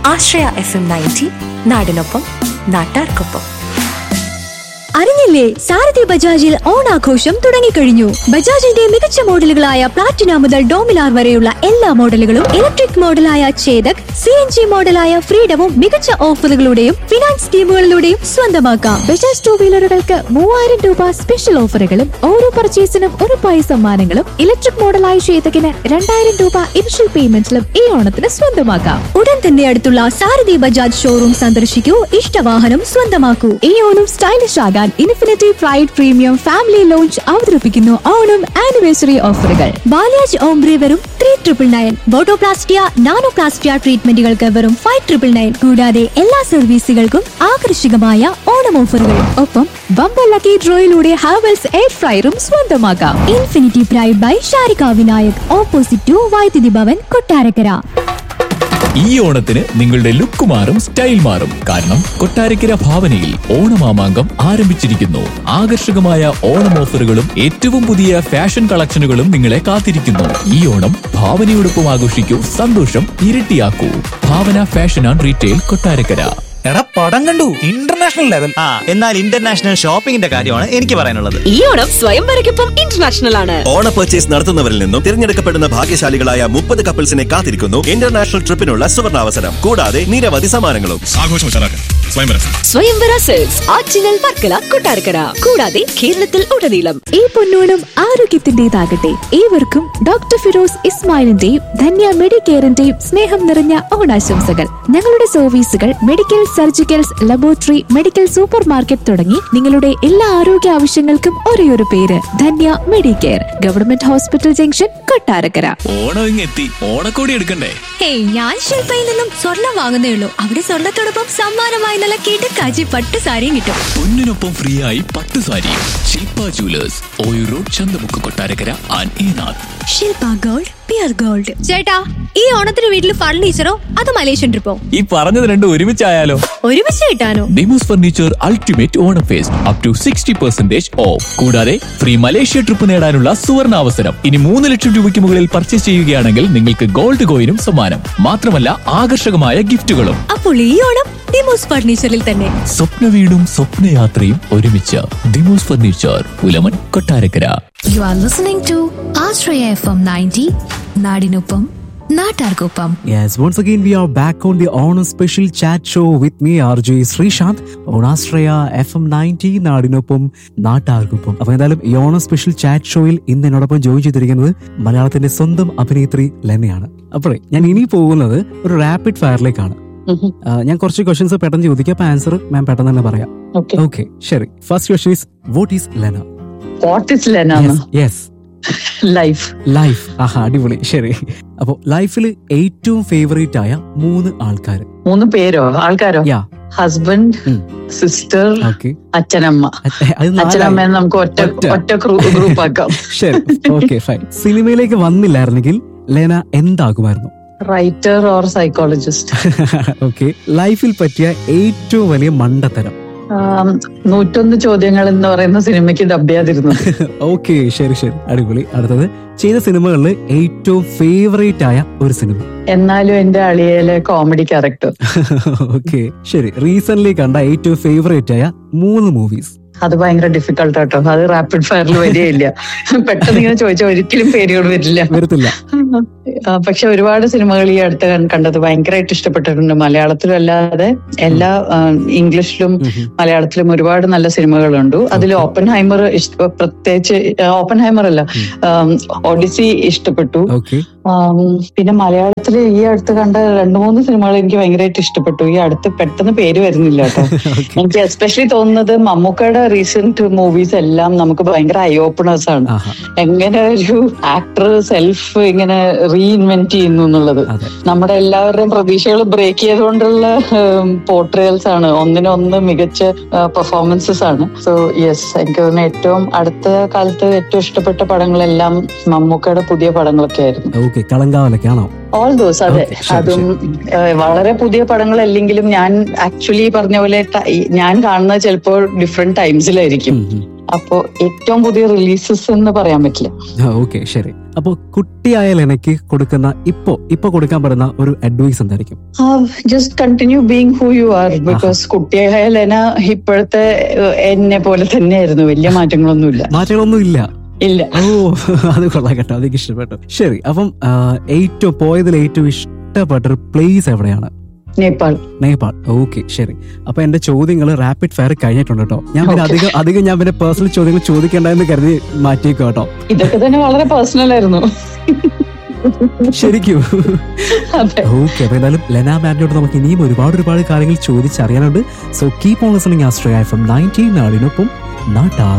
ആശ്രയ F M ninety നാടിനൊപ്പം നാട്ടാർക്കൊപ്പം അറിഞ്ഞില്ലേ സാരഥി ബജാജിൽ ഓണാഘോഷം തുടങ്ങിക്കഴിഞ്ഞു ബജാജിന്റെ മികച്ച മോഡലുകളായ പ്ലാറ്റിന മുതൽ ഡോമിനാർ വരെയുള്ള എല്ലാ മോഡലുകളും ഇലക്ട്രിക് മോഡലായ ചേതക് സി എൻ ജി മോഡലായ ഫ്രീഡവും മികച്ച ഓഫറുകളുടെയും ഫിനാൻസ് സ്കീമുകളിലൂടെയും സ്വന്തമാക്കാം ബജാജ് ടൂ വീലറുകൾക്ക് മൂവായിരം രൂപ സ്പെഷ്യൽ ഓഫറുകളും ഓരോ പർച്ചേസിനും ഒരു പൈസ സമ്മാനങ്ങളും ഇലക്ട്രിക് മോഡലായ ചേതകിന് രണ്ടായിരം രൂപ ഇനിഷ്യൽ പേയ്മെന്റിലും ഈ ഓണത്തിന് സ്വന്തമാക്കാം ഉടൻ തന്നെ അടുത്തുള്ള സാരഥി ബജാജ് ഷോറൂം സന്ദർശിക്കൂ ഇഷ്ടവാഹനം സ്വന്തമാക്കൂ ഈ ഓണം സ്റ്റൈലിഷ് ആകാൻ Infinity Pride premium family lounge അവതരിപ്പിക്കുന്നു ഓണം ആനിവേഴ്സറി ഓഫറുകൾ ബാലാജ് ഓംബ്രി വെറും three triple nine botoplastia nanoplastia ട്രീറ്റ്മെന്റുകൾക്ക് വെറും ഫൈവ് ട്രിപ്പിൾ നയൻ കൂടാതെ എല്ലാ സർവീസുകൾക്കും ആകർഷകമായ ഓണം ഓഫറുകൾ ഒപ്പം ബമ്പർ ലക്കി ഡ്രോയിലൂടെ ഹാവൽസ് എയർ ഫ്രയറും സ്വന്തമാക്കാം Infinity Pride by Sharika Vinayak opposite to Vaidyuthi Bhavan Kottarakkara ഈ ഓണത്തിന് നിങ്ങളുടെ ലുക്ക് മാറും സ്റ്റൈൽ മാറും കാരണം കൊട്ടാരക്കര ഭാവനയിൽ ഓണമാമാങ്കം ആരംഭിച്ചിരിക്കുന്നു ആകർഷകമായ ഓണം ഓഫറുകളും ഏറ്റവും പുതിയ ഫാഷൻ കളക്ഷനുകളും നിങ്ങളെ കാത്തിരിക്കുന്നു ഈ ഓണം ഭാവനയോടൊപ്പം ആഘോഷിക്കൂ സന്തോഷം ഇരട്ടിയാക്കൂ Bhavana fashion and retail Kottarakkara എടാ പടം കണ്ടു ഇന്റർനാഷണൽ ലെവൽ ആ എന്നാൽ ഇന്റർനാഷണൽ ഷോപ്പിംഗിന്റെ കാര്യമാണ് എനിക്ക് പറയാനുള്ളത് ഈ ഓണം സ്വയംവരയ്ക്കൊപ്പം ഇന്റർനാഷണൽ ആണ് ഓണ പർച്ചേസ് നടത്തുന്നവരിൽ നിന്നും തിരഞ്ഞെടുക്കപ്പെടുന്ന ഭാഗ്യശാലികളായ മുപ്പത് കപ്പിൾസിനെ കാത്തിരിക്കുന്നു ഇന്റർനാഷണൽ ട്രിപ്പിനുള്ള സുവർണാവസരം കൂടാതെ നിരവധി സമ്മാനങ്ങളും സ്വയംവര സെൽസ് ആറ്റിങ്ങൽ വർക്കല കൊട്ടാരക്കര കൂടാതെ കേരളത്തിൽ ഉടനീളം ഈ പൊന്നോണം ആരോഗ്യത്തിന്റേതാകട്ടെ ഏവർക്കും ഡോക്ടർ ഫിറോസ് ഇസ്മായിലിന്റെയും ധന്യ മെഡിക്കെയറിന്റെയും സ്നേഹം നിറഞ്ഞ ഓണാശംസകൾ ഞങ്ങളുടെ സർവീസുകൾ medical surgicals laboratory medical supermarket തുടങ്ങി നിങ്ങളുടെ എല്ലാ ആരോഗ്യ ആവശ്യങ്ങൾക്കും ഒരേയൊരു പേര് Dhanya Medicare government hospital junction Kottarakkara Onam ഇങ്ങെത്തി ഓണക്കോടി എടുക്കണ്ടേ ഹേയ് ഞാൻ ശില്പയിൽ നിന്നും സ്വർണം വാങ്ങുന്നേ ഉള്ളൂ അവിടെ സ്വർണത്തോടൊപ്പം സമ്മാനമായി നല്ല കിടക്കാച്ചി പട്ട് സാരിയും കിട്ടും പൊന്നിനൊപ്പം ഫ്രീ ആയി പട്ട് സാരിയും ശില്പ ജുവലേഴ്സ് ഓയു റോഡ് ചന്തമുക്ക് കൊട്ടാരക്കര ആൻഡ് ഈനാഥ് ശില്പ ഗോൾഡ് പിയർ ഗോൾഡ് ചേട്ടാ ഈ ഓണത്തിന് വീട്ടിൽ ഫർണിച്ചറോ അത് മലേഷ്യൻ ട്രിപ്പോ ഈ പറഞ്ഞത് രണ്ടും ഒരുമിച്ചായാലോ ഒരുമിച്ച് കിട്ടാനോ Demos furniture ultimate Onam fest up to sixty percentage off കൂടാതെ ഫ്രീ മലേഷ്യ ട്രിപ്പ് നേടാനുള്ള സുവർണ അവസരം ഇനി മൂന്ന് ലക്ഷം രൂപയ്ക്ക് മുകളിൽ പർച്ചേസ് ചെയ്യുകയാണെങ്കിൽ നിങ്ങൾക്ക് ഗോൾഡ് കോയിനും സമ്മാനം മാത്രമല്ല ആകർഷകമായ ഗിഫ്റ്റുകളും അപ്പോൾ ഈ ഓണം ഡിമോസ് ഫർണിച്ചറിൽ തന്നെ സ്വപ്ന വീടും സ്വപ്നയാത്രയും ഒരുമിച്ച് Demos furniture Pulamon Kottarakkara you are listening to Ashraya F M ninety നാടിനൊപ്പം നാട്ടാർക്കൊപ്പം Yes, once again we are back on the Honor Special Chat Show with me, RJ Srishant, on Astraya FM 90 നാടിനൊപ്പം നാട്ടാർക്കൊപ്പം അപ്പൊ എന്തായാലും ഈ ഓണം സ്പെഷ്യൽ ചാറ്റ് ഷോയിൽ ഇന്ന് എന്നോടൊപ്പം ജോയിൻ ചെയ്തിരിക്കുന്നത് മലയാളത്തിന്റെ സ്വന്തം അഭിനേത്രി ലെനയാണ് അപ്പോഴേ ഞാൻ ഇനി പോകുന്നത് ഒരു റാപ്പിഡ് ഫയറിലേക്കാണ് ആ, ഞാൻ കുറച്ച് ക്വസ്റ്റ്യൻസ് പെട്ടെന്ന് ചോദിക്കാം അപ്പൊ ആൻസർ മാം പെട്ടെന്ന് തന്നെ പറയാം ഓക്കെ ശരി first question is what is Lena what is ലെനാണ് യെസ് ലൈഫ് ലൈഫ് ആഹാ അടിപൊളി ശരി അപ്പൊ ലൈഫിൽ ഏറ്റവും ഫേവറേറ്റ് ആയ മൂന്ന് ആൾക്കാർ മൂന്ന് പേരോ ആൾക്കാരോ യാ ഹസ്ബൻഡ് ഉം. സിസ്റ്റർ ഓക്കെ അച്ഛനമ്മ അത് അച്ഛനമ്മ നാലായി. നമുക്ക് ഒറ്റ ഒറ്റ. ഒറ്റ ഗ്രൂപ്പ് ആക്കാം ശരി ഓക്കെ ഫൈൻ സിനിമയിലേക്ക് വന്നില്ലായിരുന്നെങ്കിൽ ലെന എന്താകുമായിരുന്നു റൈറ്റർ ഓർ സൈക്കോളജിസ്റ്റ് ഓക്കെ ലൈഫിൽ പറ്റിയ ഏറ്റവും വലിയ മണ്ടത്തരം നൂറ്റൊന്ന് ചോദ്യങ്ങൾ എന്ന് പറയുന്ന സിനിമയ്ക്ക് ഡബ് ചെയ്യാതിരുന്നത് ഓക്കെ ശരി ശരി അടിപൊളി അടുത്തത് ചെയ്ത സിനിമകളിൽ ഏറ്റവും ഫേവറേറ്റ് ആയ ഒരു സിനിമ എന്നാലും എന്റെ അളിയയിലെ കോമഡി ക്യാരക്ടർ ഓക്കെ ശരി റീസെന്റ് കണ്ട ഏറ്റവും ഫേവറേറ്റ് ആയ മൂന്ന് മൂവീസ് അത് ഭയങ്കര ഡിഫിക്കൾട്ട് ആട്ടോ അത് റാപ്പിഡ് ഫയറിൽ വരികയില്ല പെട്ടെന്ന് ഇങ്ങനെ ചോദിച്ചാൽ ഒരിക്കലും പേരുകൾ വരില്ല വരത്തില്ല ആ, പക്ഷെ ഒരുപാട് സിനിമകൾ ഈ അടുത്ത് കൺ- കണ്ടത് ഭയങ്കരമായിട്ട് ഇഷ്ടപ്പെട്ടിട്ടുണ്ട് മലയാളത്തിലും അല്ലാതെ എല്ലാ ആ, ഇംഗ്ലീഷിലും മലയാളത്തിലും ഒരുപാട് നല്ല സിനിമകളുണ്ട് അതിൽ ഓപ്പൺ ഹൈമർ പ്രത്യേകിച്ച് ഓപ്പൺ ഹൈമർ അല്ല ഒഡിസി ഇഷ്ടപ്പെട്ടു ഓക്കെ ആം, പിന്നെ മലയാളത്തിൽ ഈ അടുത്ത് കണ്ട രണ്ടു മൂന്ന് സിനിമകൾ എനിക്ക് ഭയങ്കരമായിട്ട് ഇഷ്ടപ്പെട്ടു ഈ അടുത്ത് പെട്ടെന്ന് പേര് വരുന്നില്ല കേട്ടോ എനിക്ക് എസ്പെഷ്യലി തോന്നുന്നത് മമ്മൂക്കയുടെ റീസെന്റ് മൂവീസ് എല്ലാം നമുക്ക് ഭയങ്കര ഐ ഓപ്പണേഴ്സ് ആണ് ആഹാ എങ്ങനെ ഒരു ആക്ടർ സെൽഫ് ഇങ്ങനെ റീഇൻവെന്റ് ചെയ്യുന്നു എന്നുള്ളത് അതെ നമ്മുടെ എല്ലാവരുടെയും പ്രതീക്ഷകൾ ബ്രേക്ക് ചെയ്തുകൊണ്ടുള്ള പോർട്രയൽസ് ആണ് ഒന്നിനൊന്ന് മികച്ച പെർഫോമൻസസ് ആണ് സോ യെസ് എനിക്ക് തോന്നുന്നു ഏറ്റവും അടുത്ത കാലത്ത് ഏറ്റവും ഇഷ്ടപ്പെട്ട പടങ്ങളെല്ലാം മമ്മൂക്കയുടെ പുതിയ പടങ്ങളൊക്കെ ആയിരുന്നു ഓക്കെ കളങ്കാവലൊക്കെ ആണോ ഓൾ ദോസ് അതെ Okay, ശരി, അതും ഏഹ്, വളരെ പുതിയ പടങ്ങളല്ലെങ്കിലും ഞാൻ ആക്ച്വലി പറഞ്ഞ പോലെ ട- ഞാൻ കാണുന്നത് ചിലപ്പോൾ ഡിഫറെന്റ് ടൈംസിലായിരിക്കും ഉം, ഉം. അപ്പോ ഏറ്റവും പുതിയ റിലീസസ് എന്ന് പറയാൻ പറ്റില്ല ഓക്കെ ശരി അപ്പൊ കുട്ടിയായ ലെനയ്ക്ക് കൊടുക്കുന്ന ഇപ്പോ ഇപ്പൊ കൊടുക്കാൻ പറ്റുന്ന ഒരു അഡ്വൈസ് എന്തായിരിക്കും just continue being who you are because കുട്ടിയായ ലെന ഇപ്പോഴത്തെ ഏഹ്, എന്നെ പോലെ തന്നെയായിരുന്നു വലിയ മാറ്റങ്ങളൊന്നുമില്ല മാറ്റങ്ങളൊന്നും ഇല്ല ഇല്ല ഓ അത് കൊള്ളാം കേട്ടോ അതെനിക്ക് ഇഷ്ടപ്പെട്ടു ശരി അപ്പം ആ, ഏറ്റവും പോയതിൽ ഏറ്റവും ഇഷ്ടപ്പെട്ട ഒരു പ്ലേസ് എവിടെയാണ് നേപ്പാൾ നേപ്പാൾ ഓക്കെ ശരി അപ്പൊ എന്റെ ചോദ്യങ്ങൾ റാപ്പിഡ് ഫയർ കഴിഞ്ഞിട്ടുണ്ട് കേട്ടോ ഞാൻ പിന്നെ Okay. അധികം അധികം ഞാൻ പിന്നെ പേഴ്സണൽ ചോദ്യങ്ങൾ ചോദിക്കേണ്ടെന്ന് കരുതി മാറ്റിയേക്കും കേട്ടോ ഇതൊക്കെ തന്നെ വളരെ പേഴ്സണൽ ആയിരുന്നു ശരിക്കും അതെ ഓക്കെ അപ്പൊ എന്തായാലും ലെന മാമിനോട് നമുക്ക് ഇനിയും ഒരുപാട് ഒരുപാട് കാര്യങ്ങൾ ചോദിച്ചറിയാനുണ്ട് so keep on listening Astraya F M nineteen നാടിനൊപ്പം നാട്ടാർ